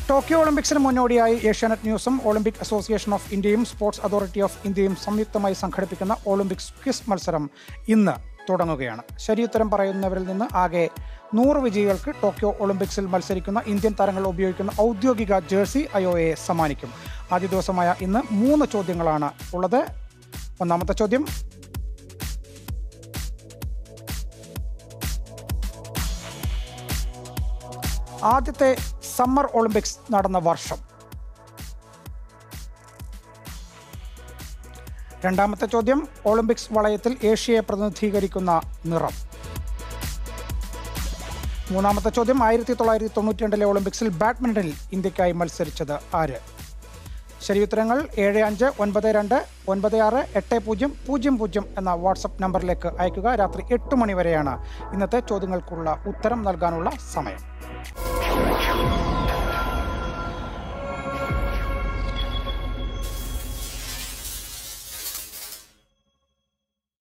Tokyo ഒളിമ്പിക്സിന് മുന്നോടിയായി ഏഷ്യാനെറ്റ് ന്യൂസും olympic association of ഇന്ത്യയും സ്പോർട്സ് അതോറിറ്റി ഓഫ് ഇന്ത്യയും സംയുക്തമായി സംഘടിപ്പിക്കുന്ന ഒളിമ്പിക്സ് ക്വിസ് മത്സരം ഇന്ന് തുടങ്ങുകയാണ് ശരിയുത്തരം പറയുന്നവരിൽ നിന്ന് ആകെ നൂറ് വിജയികൾക്ക് ടോക്കിയോ ഒളിമ്പിക്സിൽ മത്സരിക്കുന്ന ഇന്ത്യൻ താരങ്ങൾ ഉപയോഗിക്കുന്ന ഔദ്യോഗിക ജേഴ്സി അയോയെ സമ്മാനിക്കും ആദ്യ ദിവസമായ ഇന്ന് മൂന്ന് ചോദ്യങ്ങളാണ് ഉള്ളത് ഒന്നാമത്തെ ചോദ്യം ആദ്യത്തെ സമ്മർ ഒളിമ്പിക്സ് നടന്ന വർഷം രണ്ടാമത്തെ ചോദ്യം ഒളിമ്പിക്സ് വളയത്തിൽ ഏഷ്യയെ പ്രതിനിധീകരിക്കുന്ന നിറം മൂന്നാമത്തെ ചോദ്യം ആയിരത്തി തൊള്ളായിരത്തി തൊണ്ണൂറ്റി രണ്ടിലെ ഒളിമ്പിക്സിൽ ബാഡ്മിന്റണിൽ ഇന്ത്യക്കായി മത്സരിച്ചത് ആര് ശരിയുത്തരങ്ങൾ ഏഴ് അഞ്ച് ഒൻപത് രണ്ട് ഒൻപത് ആറ് എട്ട് പൂജ്യം പൂജ്യം പൂജ്യം എന്ന വാട്സപ്പ് നമ്പറിലേക്ക് അയക്കുക രാത്രി എട്ട് മണി വരെയാണ് ഇന്നത്തെ ചോദ്യങ്ങൾക്കുള്ള ഉത്തരം നൽകാനുള്ള സമയം